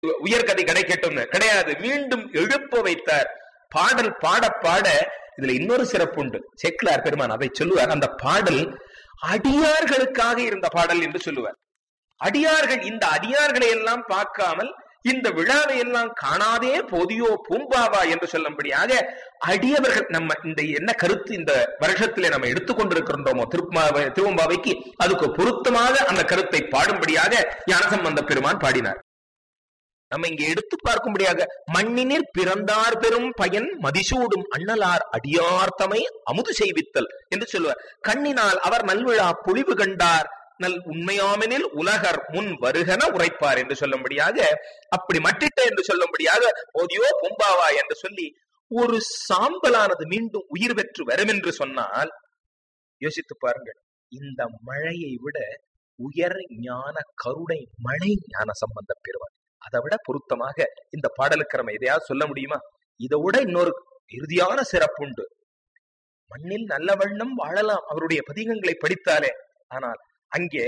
உயர்கதி கிடைக்கட்டும்னு கிடையாது மீண்டும் எழுப்ப வைத்தார் பாடல் பாட பாட இதுல இன்னொரு சிறப்பு உண்டு செக்லார் பெருமான் அதை சொல்லுவார் அந்த பாடல் அடியார்களுக்காக இருந்த பாடல் என்று சொல்லுவார் அடியார்கள் இந்த அடியார்களை எல்லாம் பார்க்காமல் இந்த விழாவை எல்லாம் காணாதே போதியோ பூம்பாவா என்று சொல்லும்படியாக அடியவர்கள் நம்ம இந்த என்ன கருத்து இந்த வருஷத்திலே நம்ம எடுத்துக்கொண்டிருக்கின்றோமோ திருப்பாவை திருவம்பாவைக்கு அதுக்கு பொருத்தமாக அந்த கருத்தை பாடும்படியாக ஞானசம்பந்த பெருமான் பாடினார் நம்ம இங்க எடுத்து பார்க்கும்படியாக மண்ணினில் பிறந்தார் பெரும் பயன் மதிசூடும் அண்ணலார் அடியார்த்தமை அமுது செய்வித்தல் என்று சொல்லுவார் கண்ணினால் அவர் நல்விழா பொழிவு கண்டார் நல் உண்மையாமெனில் உலகர் முன் வருகன உரைப்பார் என்று சொல்லும்படியாக அப்படி மட்டிட்ட என்று சொல்லும்படியாக ஓதியோ பொம்பாவா என்று சொல்லி ஒரு சாம்பலானது மீண்டும் உயிர் பெற்று வரும் என்று சொன்னால் யோசித்து பாருங்கள் இந்த மழையை விட உயர் ஞான கருணை மழை ஞான சம்பந்த பெறுவார் அதை விட பொருத்தமாக இந்த பாடலுக்கு நம்ம எதையாவது சொல்ல முடியுமா இதை விட இன்னொரு இறுதியான சிறப்புண்டு மண்ணில் நல்ல வண்ணம் வாழலாம் அவருடைய பதிகங்களை படித்தாலே ஆனால் அங்கே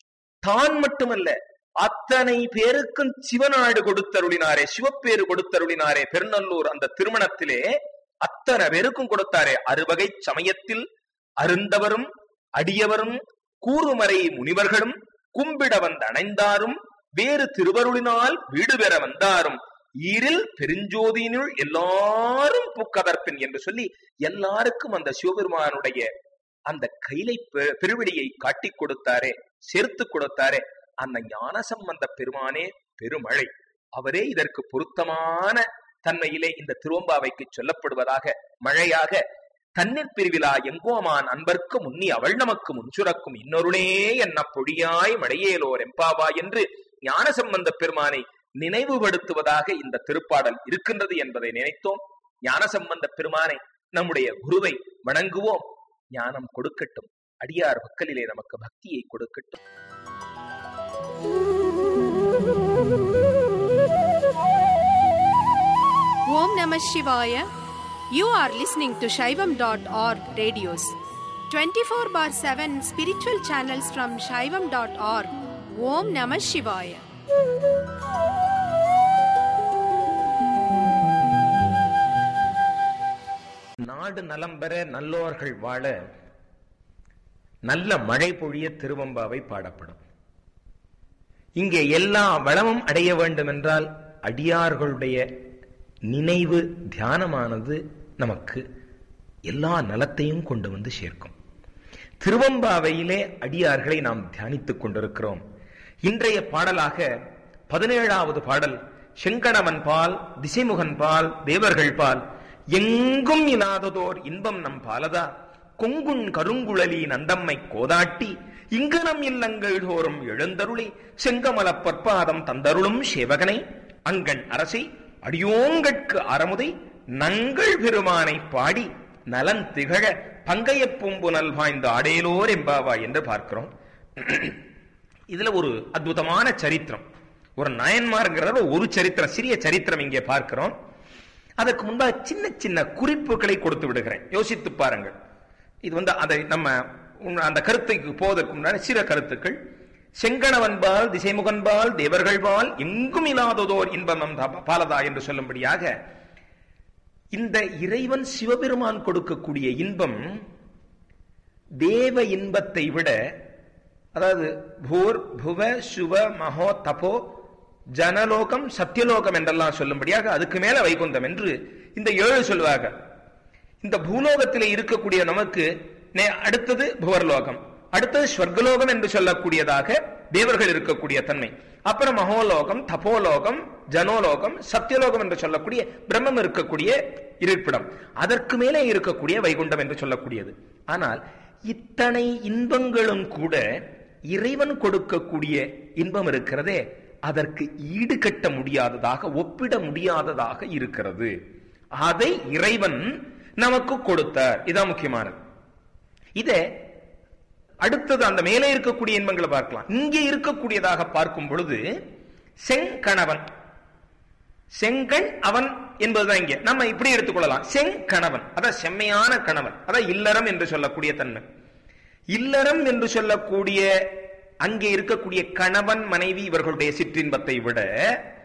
தான் மட்டுமல்ல அத்தனை பேருக்கும் சிவநாடு கொடுத்தருளினாரே சிவப்பேறு கொடுத்தருளினாரே பெருநல்லூர் அந்த திருமணத்திலே அத்தனை பேருக்கும் கொடுத்தாரே அறுவகை சமயத்தில் அருந்தவரும் அடியவரும் கூறுமறை முனிவர்களும் கும்பிட வந்த அணைந்தாரும் வேறு திருவருளினால் வீடு பெற வந்தாரும் ஈரில் பெருஞ்சோதியினுள் எல்லாரும் புக்கதற்பின் என்று சொல்லி எல்லாருக்கும் அந்த சிவபெருமானுடைய அந்த கைலை பெருவெளியை காட்டி கொடுத்தாரே சேர்த்து கொடுத்தாரே அந்த ஞான சம்பந்த பெருமானே பெருமழை அவரே இதற்கு பொருத்தமான தன்மையிலே இந்த திருவம்பாவைக்கு சொல்லப்படுவதாக மழையாக தண்ணீர் பிரிவிழா எங்கோமான் அன்பர்க்கு முன்னி அவள் நமக்கு முன்சுரக்கும் இன்னொருளே என்ன பொடியாய் மழையேலோர் எம்பாவா என்று ஞான சம்பந்த பெருமானை நினைவுபடுத்துவதாக இந்த திருப்பாடல் இருக்கின்றது என்பதை நினைத்தோம் ஞான சம்பந்த பெருமானை நம்முடைய குருவை வணங்குவோம் ஞானம் கொடுக்கட்டும் அடியார் மக்களிலே நமக்கு பக்தியை கொடுக்கட்டும் Om Namah Shivaya. You are listening to Shaivam.org radios. 24 bar 7 spiritual channels from Shaivam.org. Om Namah Shivaya. நாடு நலம் பெற நல்லோர்கள் வாழ நல்ல மழை பொழிய திருவம்பாவை பாடப்படும் இங்கே எல்லா வளமும் அடைய வேண்டும் என்றால் அடியார்களுடைய நினைவு தியானமானது நமக்கு எல்லா நலத்தையும் கொண்டு வந்து சேர்க்கும் திருவம்பாவையிலே அடியார்களை நாம் தியானித்துக் கொண்டிருக்கிறோம் இன்றைய பாடலாக பதினேழாவது பாடல் செங்கணவன் பால் திசைமுகன் பால் தேவர்கள் பால் எங்கும் இல்லாததோர் இன்பம் நம் பாலதா கொங்குண் கருங்குழலி நந்தம்மை கோதாட்டி இங்கு நம் இல்லங்கள் தோறும் எழுந்தருளி செங்கமல பற்பாதம் தந்தருளும் சேவகனை அங்கண் அரசை அடியோங்கட்கு அறமுதை நங்கள் பெருமானை பாடி நலன் திகழ பங்கைய பூம்புனல் வாய்ந்த ஆடேலோர் எம்பாவா என்று பார்க்கிறோம் இதுல ஒரு அற்புதமான சரித்திரம் ஒரு நயன்மார்ங்கிறத ஒரு சரித்திரம் சிறிய சரித்திரம் இங்கே பார்க்கிறோம் அதற்கு முன்பாக சின்ன சின்ன குறிப்புகளை கொடுத்து விடுகிறேன் யோசித்து பாருங்கள் இது வந்து அதை நம்ம அந்த கருத்துக்கு போவதற்கு முன்னாடி சில கருத்துக்கள் செங்கணவன்பால் திசைமுகன்பால் தேவர்கள்பால் எங்கும் இல்லாததோர் இன்பம் பாலதா என்று சொல்லும்படியாக இந்த இறைவன் சிவபெருமான் கொடுக்கக்கூடிய இன்பம் தேவ இன்பத்தை விட அதாவது பூர் புவ சுவ மகோ தபோ ஜனலோகம் சத்தியலோகம் என்றெல்லாம் சொல்லும்படியாக அதுக்கு மேல வைகுந்தம் என்று இந்த ஏழு சொல்லுவாங்க இந்த பூலோகத்திலே இருக்கக்கூடிய நமக்கு அடுத்தது புவர்லோகம் அடுத்தது ஸ்வர்கலோகம் என்று சொல்லக்கூடியதாக தேவர்கள் இருக்கக்கூடிய தன்மை அப்புறம் மகோலோகம் தபோலோகம் ஜனோலோகம் சத்தியலோகம் என்று சொல்லக்கூடிய பிரம்மம் இருக்கக்கூடிய இருப்பிடம் அதற்கு மேலே இருக்கக்கூடிய வைகுண்டம் என்று சொல்லக்கூடியது ஆனால் இத்தனை இன்பங்களும் கூட இறைவன் கொடுக்கக்கூடிய இன்பம் இருக்கிறதே அதற்கு ஈடுகட்ட முடியாததாக ஒப்பிட முடியாததாக இருக்கிறது அதை இறைவன் நமக்கு கொடுத்தார் இதான் முக்கியமானது இத அடுத்தது அந்த மேலே இருக்கக்கூடிய இன்பங்களை பார்க்கலாம் இங்கே இருக்கக்கூடியதாக பார்க்கும் பொழுது செங்கணவன் செங்கண் அவன் என்பதுதான் இங்கே நம்ம இப்படி எடுத்துக்கொள்ளலாம் செங்கணவன் அதான் செம்மையான கணவன் அதான் இல்லறம் என்று சொல்லக்கூடிய தன்மை இல்லறம் என்று சொல்லக்கூடிய அங்கே இருக்கக்கூடிய கணவன் மனைவி இவர்களுடைய சிற்றின்பத்தை விட